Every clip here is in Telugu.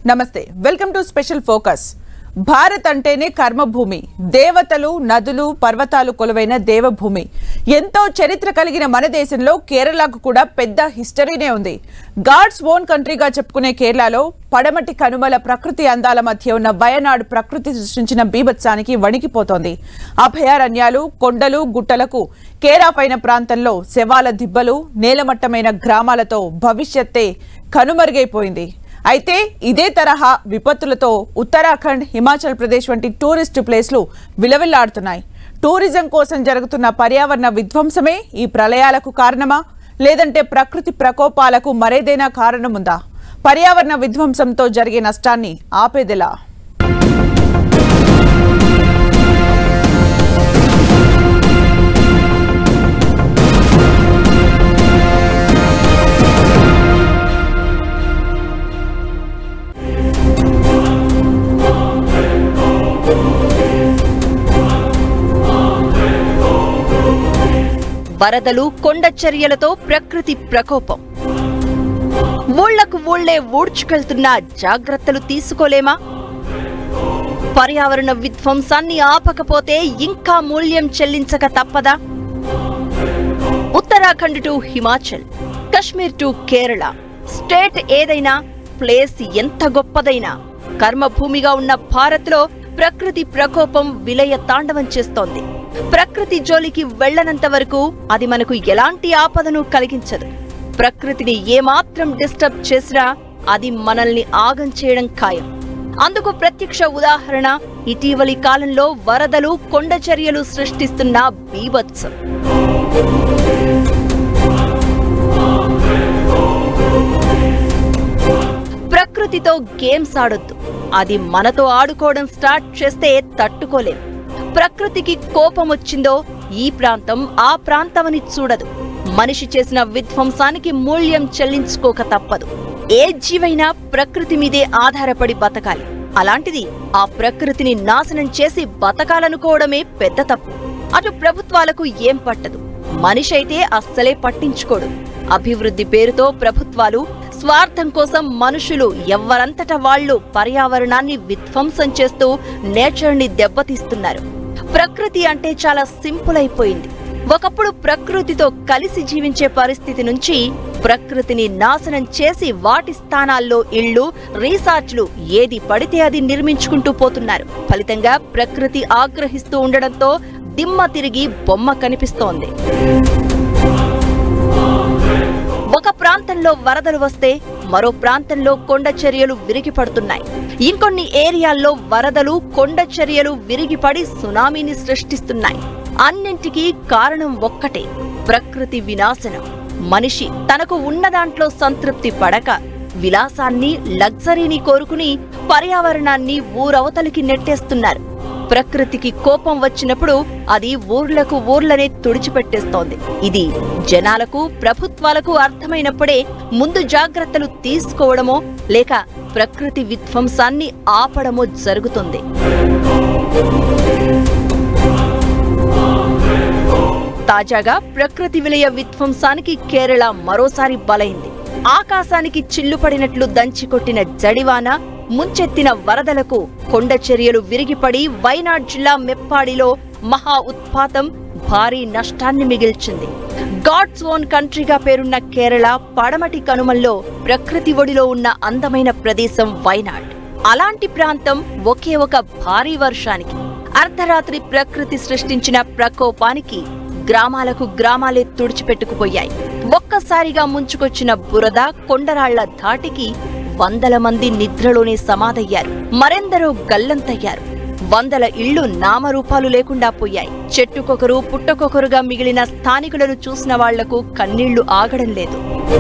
నమస్తే welcome to special focus Bharat అంటేనే కర్మభూమి దేవతలు నదులు పర్వతాలు కొలువైన దేవభూమి ఎంతో చరిత్ర కలిగిన మన దేశంలో కేరళకు కూడా పెద్ద హిస్టరీనే ఉంది గాడ్స్ ఓన్ కంట్రీగా చెప్పుకునే కేరళలో పడమటి కనుమల ప్రకృతి అందాల మధ్య ఉన్న వయనాడు ప్రకృతి సృష్టించిన బీభత్సానికి వణికిపోతోంది అభయారణ్యాలు కొండలు గుట్టలకు కేరాపైన ప్రాంతంలో శవాల దిబ్బలు నేలమట్టమైన గ్రామాలతో భవిష్యత్తే కనుమరుగైపోయింది అయితే ఇదే తరహా విపత్తులతో ఉత్తరాఖండ్ హిమాచల్ ప్రదేశ్ వంటి టూరిస్ట్ ప్లేస్లు విలవిల్లాడుతున్నాయి టూరిజం కోసం జరుగుతున్న పర్యావరణ విధ్వంసమే ఈ ప్రళయాలకు కారణమా లేదంటే ప్రకృతి ప్రకోపాలకు మరేదైనా కారణముందా పర్యావరణ విధ్వంసంతో జరిగే నష్టాన్ని ఆపేదెలా వరదలు కొండ చర్యలతో ప్రకృతి ప్రకోపం ఊళ్లకు ఊళ్లే ఊడ్చుకెళ్తున్న జాగ్రత్తలు తీసుకోలేమా పర్యావరణ విధ్వంసాన్ని ఆపకపోతే ఇంకా మూల్యం చెల్లించక తప్పదా Uttarakhand to Himachal Kashmir to Kerala state ఏదైనా ప్లేస్ ఎంత గొప్పదైనా కర్మభూమిగా ఉన్న భారత్లో ప్రకృతి ప్రకోపం విలయ తాండవం చేస్తోంది ప్రకృతి జోలికి వెళ్ళనంత వరకు అది మనకు ఎలాంటి ఆపదను కలిగించదు ప్రకృతిని ఏమాత్రం డిస్టర్బ్ చేసినా అది మనల్ని ఆగం చేయడం ఖాయం అందుకు ప్రత్యక్ష ఉదాహరణ ఇటీవలి కాలంలో వరదలు కొండ చర్యలు సృష్టిస్తున్న బీభత్సం ప్రకృతితో గేమ్స్ ఆడొద్దు అది మనతో ఆడుకోవడం స్టార్ట్ చేస్తే తట్టుకోలేం ప్రకృతికి కోపం వచ్చిందో ఈ ప్రాంతం ఆ ప్రాంతమని చూడదు మనిషి చేసిన విధ్వంసానికి మూల్యం చెల్లించుకోక తప్పదు ఏ జీవైనా ప్రకృతి మీదే ఆధారపడి బతకాలి అలాంటిది ఆ ప్రకృతిని నాశనం చేసి బతకాలనుకోవడమే పెద్ద తప్పు అటు ప్రభుత్వాలకు ఏం పట్టదు మనిషి అయితే అస్సలే పట్టించుకోడు అభివృద్ధి పేరుతో ప్రభుత్వాలు స్వార్థం కోసం మనుషులు ఎవ్వరంతట వాళ్ళు పర్యావరణాన్ని విధ్వంసం చేస్తూ నేచర్ని దెబ్బతీస్తున్నారు ప్రకృతి అంటే చాలా సింపుల్ అయిపోయింది ఒకప్పుడు ప్రకృతితో కలిసి జీవించే పరిస్థితి నుంచి ప్రకృతిని నాశనం చేసి వాటి స్థానాల్లో ఇళ్ళు రీసార్చ్లు ఏది పడితే అది నిర్మించుకుంటూ పోతున్నారు ఫలితంగా ప్రకృతి ఆగ్రహిస్తూ ఉండడంతో దిమ్మ తిరిగి బొమ్మ కనిపిస్తోంది ఒక ప్రాంతంలో వరదలు వస్తే మరో ప్రాంతంలో కొండ చర్యలు విరిగిపడుతున్నాయి ఇంకొన్ని ఏరియాల్లో వరదలు కొండ చర్యలు విరిగిపడి సునామీని సృష్టిస్తున్నాయి అన్నింటికీ కారణం ఒక్కటే ప్రకృతి వినాశనం మనిషి తనకు ఉన్న దాంట్లో సంతృప్తి పడక విలాసాన్ని లగ్జరీని కోరుకుని పర్యావరణాన్ని ఊరవతలికి నెట్టేస్తున్నారు ప్రకృతికి కోపం వచ్చినప్పుడు అది ఊర్లకు ఊర్లనే తుడిచిపెట్టేస్తోంది ఇది జనాలకు ప్రభుత్వాలకు అర్థమైనప్పుడే ముందు జాగ్రత్తలు తీసుకోవడమో లేక ప్రకృతి విధ్వంసాన్ని ఆపడమో జరుగుతుంది తాజాగా ప్రకృతి విలయ విధ్వంసానికి కేరళ మరోసారి బలైంది ఆకాశానికి చిల్లుపడినట్లు దంచికొట్టిన జడివాన ముంచెత్తిన వరదలకు కొండ చర్యలు విరిగిపడి వైనాడ్ జిల్లా మెప్పాడిలో మహా ఉత్పాతం భారీ నష్టాన్ని మిగిల్చింది గాడ్స్ ఓన్ కంట్రీగా పేరున్న కేరళ పడమటి కనుమల్లో ప్రకృతి ఒడిలో ఉన్న అందమైన ప్రదేశం వైనాడ్ అలాంటి ప్రాంతం ఒకే ఒక భారీ వర్షానికి అర్ధరాత్రి ప్రకృతి సృష్టించిన ప్రకోపానికి గ్రామాలకు గ్రామాలే తుడిచిపెట్టుకుపోయాయి ఒక్కసారిగా ముంచుకొచ్చిన బురద కొండరాళ్ల ధాటికి వందల మంది నిద్రలోనే సమాధయ్యారు మరెందరో గల్లంతయ్యారు వందల ఇళ్లు నామరూపాలు లేకుండా పోయాయి చెట్టుకొకరు పుట్టకొకరుగా మిగిలిన స్థానికులను చూసిన వాళ్లకు కన్నీళ్లు ఆగడం లేదు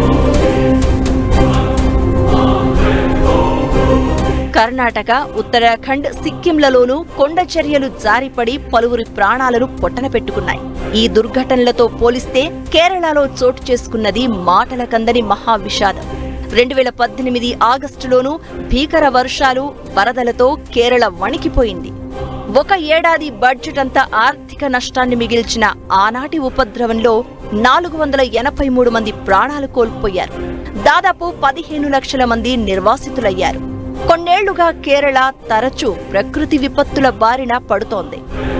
కర్ణాటక ఉత్తరాఖండ్ సిక్కింలలోనూ కొండ చర్యలు జారిపడి పలువురి ప్రాణాలను పొట్టన పెట్టుకున్నాయి ఈ దుర్ఘటనలతో పోలిస్తే కేరళలో చోటు చేసుకున్నది మాటల కందని మహా విషాదం రెండు వేల పద్దెనిమిది ఆగస్టులోనూ భీకర వర్షాలు వరదలతో కేరళ వణికిపోయింది ఒక ఏడాది బడ్జెట్ అంతా ఆర్థిక నష్టాన్ని మిగిల్చిన ఆనాటి ఉపద్రవంలో నాలుగు వందల ఎనభై మూడు మంది ప్రాణాలు కోల్పోయారు దాదాపు పదిహేను లక్షల మంది నిర్వాసితులయ్యారు కొన్నేళ్లుగా కేరళ తరచూ ప్రకృతి విపత్తుల బారిన పడుతోంది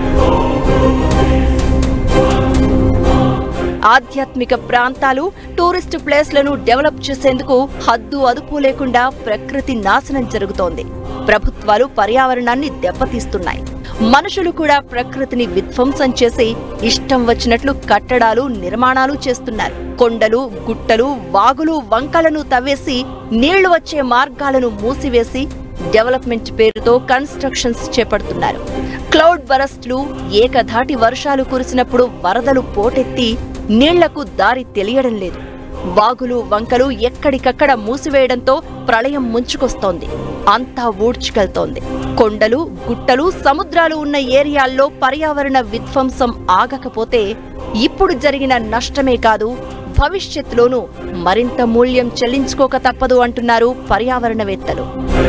ఆధ్యాత్మిక ప్రాంతాలు టూరిస్టు ప్లేస్లను డెవలప్ చేసేందుకు హద్దు అదుపు లేకుండా ప్రకృతి నాశనం జరుగుతోంది ప్రభుత్వాలు పర్యావరణాన్ని దెబ్బతీస్తున్నాయి మనుషులు కూడా ప్రకృతిని విధ్వంసం చేసి ఇష్టం వచ్చినట్లు కట్టడాలు నిర్మాణాలు చేస్తున్నారు కొండలు గుట్టలు వాగులు వంకలను తవ్వేసి నీళ్లు వచ్చే మార్గాలను మూసివేసి డెవలప్మెంట్ పేరుతో కన్స్ట్రక్షన్స్ చేపడుతున్నారు క్లౌడ్ బరస్ట్లు ఏకధాటి వర్షాలు కురిసినప్పుడు వరదలు పోటెత్తి నీళ్లకు దారి తెలియడం లేదు వాగులు వంకలు ఎక్కడికక్కడ మూసివేయడంతో ప్రళయం ముంచుకొస్తోంది అంతా ఊడ్చుకెళ్తోంది కొండలు గుట్టలు సముద్రాలు ఉన్న ఏరియాల్లో పర్యావరణ విధ్వంసం ఆగకపోతే ఇప్పుడు జరిగిన నష్టమే కాదు భవిష్యత్తులోనూ మరింత మూల్యం చెల్లించుకోక తప్పదు అంటున్నారు పర్యావరణవేత్తలు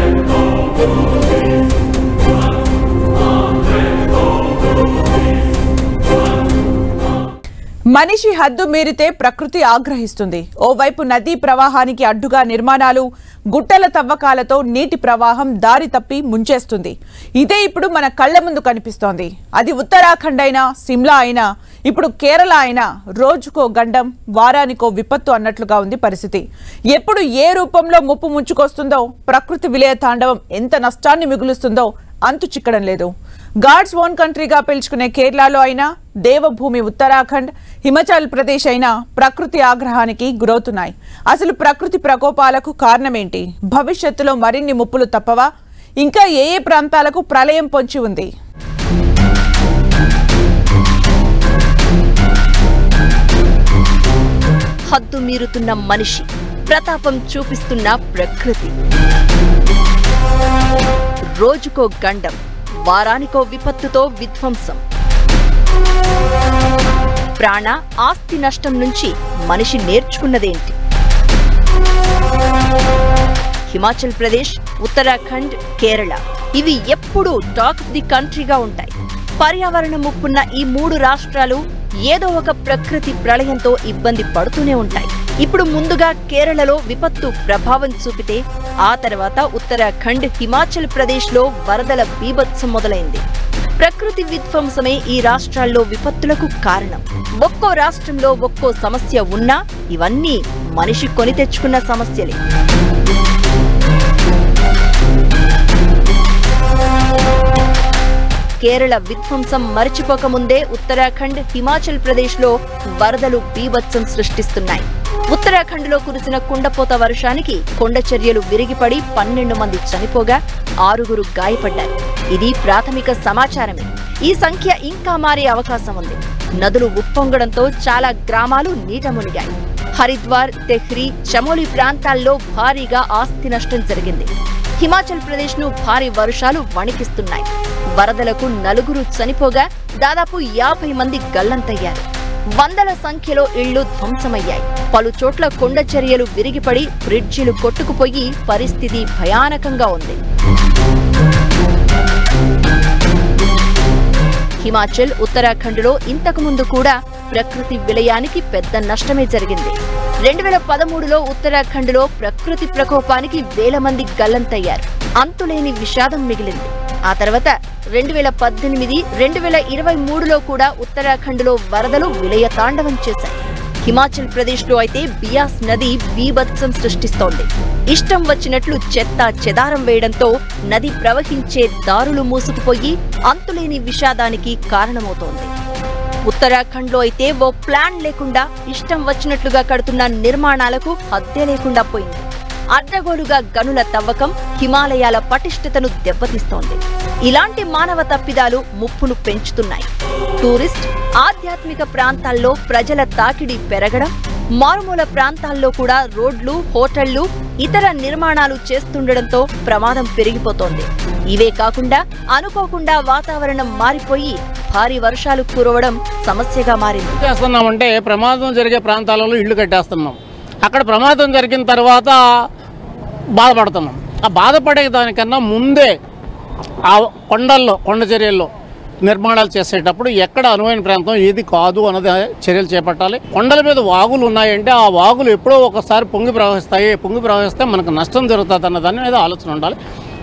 మనిషి హద్దు మీరితే ప్రకృతి ఆగ్రహిస్తుంది ఓవైపు నదీ ప్రవాహానికి అడ్డుగా నిర్మాణాలు గుట్టల తవ్వకాలతో నీటి ప్రవాహం దారి తప్పి ముంచేస్తుంది ఇదే ఇప్పుడు మన కళ్ళ ముందు కనిపిస్తోంది అది ఉత్తరాఖండ్ అయినా సిమ్లా అయినా ఇప్పుడు కేరళ అయినా రోజుకో గండం వారానికో విపత్తు అన్నట్లుగా ఉంది పరిస్థితి ఎప్పుడు ఏ రూపంలో ముప్పు ముంచుకొస్తుందో ప్రకృతి విలయ తాండవం ఎంత నష్టాన్ని మిగులుస్తుందో అంతు చిక్కడం లేదు గాడ్స్ ఓన్ కంట్రీగా పిలుచుకునే కేరళలో అయినా దేవభూమి ఉత్తరాఖండ్ హిమాచల్ ప్రదేశ్ అయినా ప్రకృతి ఆగ్రహానికి గురవుతున్నాయి అసలు ప్రకృతి ప్రకోపాలకు కారణమేంటి భవిష్యత్తులో మరిన్ని ముప్పులు తప్పవా ఇంకా ఏ ఏ ప్రాంతాలకు ప్రళయం పొంచి ఉంది హద్దు మీరుతున్న మనిషి ప్రతాపం చూపిస్తున్న ప్రకృతి రోజుకో గండం వారానికో విపత్తుతో విధ్వంసం ప్రాణ ఆస్తి నష్టం నుంచి మనిషి నేర్చుకున్నదేంటి హిమాచల్ ప్రదేశ్ ఉత్తరాఖండ్ కేరళ ఇవి ఎప్పుడూ టాక్ ఆఫ్ ది కంట్రీగా ఉంటాయి పర్యావరణ ముప్పున్న ఈ మూడు రాష్ట్రాలు ఏదో ఒక ప్రకృతి ప్రళయంతో ఇబ్బంది పడుతూనే ఉంటాయి ఇప్పుడు ముందుగా కేరళలో విపత్తు ప్రభావం చూపితే ఆ తర్వాత ఉత్తరాఖండ్ హిమాచల్ ప్రదేశ్లో వరదల బీభత్సం మొదలైంది ప్రకృతి విధ్వంసమే ఈ రాష్ట్రాల్లో విపత్తులకు కారణం ఒక్కో రాష్ట్రంలో ఒక్కో సమస్య ఉన్నా ఇవన్నీ మనిషి కొని తెచ్చుకున్న సమస్యలే కేరళ విధ్వంసం మరిచిపోకముందే ఉత్తరాఖండ్ హిమాచల్ ప్రదేశ్లో వరదలు బీభత్సం సృష్టిస్తున్నాయి ఉత్తరాఖండ్లో కురిసిన కుండపోత వర్షానికి కొండ చర్యలు విరిగిపడి పన్నెండు మంది చనిపోగా ఆరుగురు గాయపడ్డారు ఇది ప్రాథమిక సమాచారమే ఈ సంఖ్య ఇంకా మారే అవకాశం ఉంది నదులు ఉప్పొంగడంతో చాలా గ్రామాలు నీట మునిగాయి హరిద్వార్ తెహ్రీ చమోలి ప్రాంతాల్లో భారీగా ఆస్తి నష్టం జరిగింది హిమాచల్ ప్రదేశ్ ను భారీ వర్షాలు వణికిస్తున్నాయి వరదలకు నలుగురు చనిపోగా దాదాపు యాభై మంది గల్లంతయ్యారు వందల సంఖ్యలో ఇళ్లు ధ్వంసమయ్యాయి పలు చోట్ల కొండ చర్యలు విరిగిపడి బ్రిడ్జిలు కొట్టుకుపోయి పరిస్థితి భయానకంగా ఉంది హిమాచల్ ఉత్తరాఖండ్లో ఇంతకు ముందు కూడా ప్రకృతి విలయానికి పెద్ద నష్టమే జరిగింది రెండు వేల పదమూడులో ఉత్తరాఖండ్లో ప్రకృతి ప్రకోపానికి వేల మంది గల్లంతయ్యారు అంతులేని విషాదం మిగిలింది ఆ తర్వాత రెండు వేల పద్దెనిమిది రెండు వేల ఇరవై మూడులో కూడా ఉత్తరాఖండ్లో వరదలు విలయ తాండవం చేశాయి హిమాచల్ ప్రదేశ్లో అయితే బియాస్ నది బీభత్సం సృష్టిస్తోంది ఇష్టం వచ్చినట్లు చెత్త చెదారం వేయడంతో నది ప్రవహించే దారులు మూసుకుపోయి అంతులేని విషాదానికి కారణమవుతోంది ఉత్తరాఖండ్లో అయితే ఓ ప్లాన్ లేకుండా ఇష్టం వచ్చినట్లుగా కడుతున్న నిర్మాణాలకు హద్దే లేకుండా పోయింది అడ్డగోలుగా గనుల తవ్వకం హిమాలయాల పటిష్టతను దెబ్బతీస్తోంది ఇలాంటి మానవ తప్పిదాలు ముప్పును పెంచుతున్నాయి టూరిస్ట్ ఆధ్యాత్మిక ప్రాంతాల్లో ప్రజల తాకిడి పెరగడం మారుమూల ప్రాంతాల్లో కూడా రోడ్లు హోటళ్లు ఇతర నిర్మాణాలు చేస్తుండడంతో ప్రమాదం పెరిగిపోతోంది ఇవే కాకుండా అనుకోకుండా వాతావరణం మారిపోయి భారీ వర్షాలు కురవడం సమస్యగా మారింది చేస్తున్నామంటే ప్రమాదం జరిగే ప్రాంతాలలో ఇళ్ళు కట్టేస్తున్నాం అక్కడ ప్రమాదం జరిగిన తర్వాత బాధపడుతున్నాం ఆ బాధపడే దానికన్నా ముందే ఆ కొండల్లో కొండ చర్యల్లో నిర్మాణాలు చేసేటప్పుడు ఎక్కడ అనువైన ప్రాంతం ఏది కాదు అన్నది చర్యలు చేపట్టాలి కొండల మీద వాగులు ఉన్నాయంటే ఆ వాగులు ఎప్పుడో ఒకసారి పొంగి ప్రవహిస్తాయి పొంగి ప్రవహిస్తే మనకు నష్టం జరుగుతుంది అన్న దాని మీద ఆలోచన ఉండాలి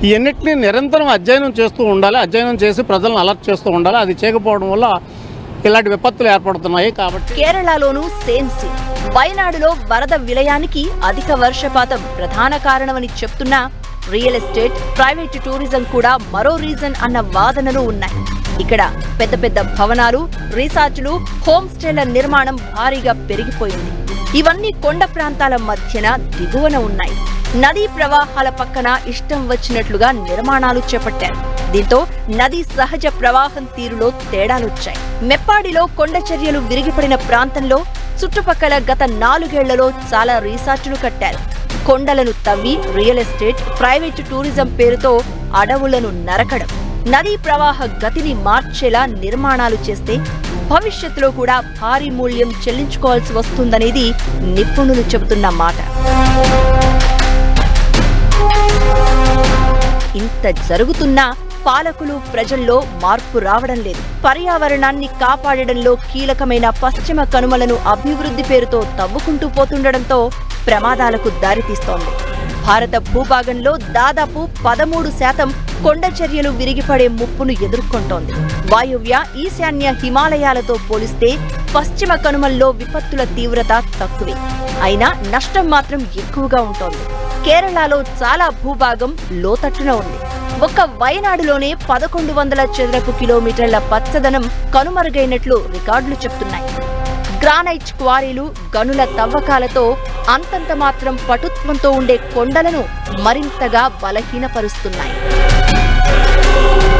ఇవన్నిటిని నిరంతరం అధ్యయనం చేస్తూ ఉండాలి అధ్యయనం చేసి ప్రజలను అలర్ట్ చేస్తూ ఉండాలి అది చేయకపోవడం వల్ల ఇలాంటి విపత్తులు ఏర్పడుతున్నాయి కాబట్టి కేరళలోనూ సేమ్ సీన్ వయనాడులో వరద విలయానికి అధిక వర్షపాతం ప్రధాన కారణమని చెప్తున్నా రియల్ ఎస్టేట్ ప్రైవేట్ టూరిజం కూడా మరో రీజన్ అన్న వాదనలు ఉన్నాయి ఇక్కడ పెద్ద పెద్ద భవనాలు రిసార్టులు హోమ్ స్టేల నిర్మాణం భారీగా పెరిగిపోయింది ఇవన్నీ కొండ ప్రాంతాల మధ్యన దిగువన ఉన్నాయి నదీ ప్రవాహాల పక్కన ఇష్టం వచ్చినట్లుగా నిర్మాణాలు చేపట్టారు దీంతో నది సహజ ప్రవాహం తీరులో తేడాలొచ్చాయి మెప్పాడిలో కొండ చర్యలు విరిగిపడిన ప్రాంతంలో చుట్టుపక్కల గత నాలుగేళ్లలో చాలా రిసార్టులు కట్టారు కొండలను తవ్వి రియల్ ఎస్టేట్ ప్రైవేటు టూరిజం పేరుతో అడవులను నరకడం నదీ ప్రవాహ గతిని మార్చేలా నిర్మాణాలు చేస్తే భవిష్యత్తులో కూడా భారీ మూల్యం చెల్లించుకోవాల్సి వస్తుందనేది నిపుణులు చెబుతున్న మాట ఇంత జరుగుతున్నా పాలకులు ప్రజల్లో మార్పు రావడం లేదు పర్యావరణాన్ని కాపాడడంలో కీలకమైన పశ్చిమ కనుమలను అభివృద్ధి పేరుతో తవ్వుకుంటూ పోతుండడంతో ప్రమాదాలకు దారితీస్తోంది భారత భూభాగంలో దాదాపు పదమూడు శాతం కొండ చర్యలు విరిగిపడే ముప్పును ఎదుర్కొంటోంది వాయువ్య ఈశాన్య హిమాలయాలతో పోలిస్తే పశ్చిమ కనుమల్లో విపత్తుల తీవ్రత తక్కువే అయినా నష్టం మాత్రం ఎక్కువగా ఉంటోంది కేరళలో చాలా భూభాగం లోతట్టున ఉంది ఒక్క వయనాడులోనే పదకొండు వందల చదరపు కిలోమీటర్ల పచ్చదనం కనుమరుగైనట్లు రికార్డులు చెప్తున్నాయి గ్రానైట్ క్వారీలు గనుల తవ్వకాలతో అంతంత మాత్రం పటుత్వంతో ఉండే కొండలను మరింతగా బలహీనపరుస్తున్నాయి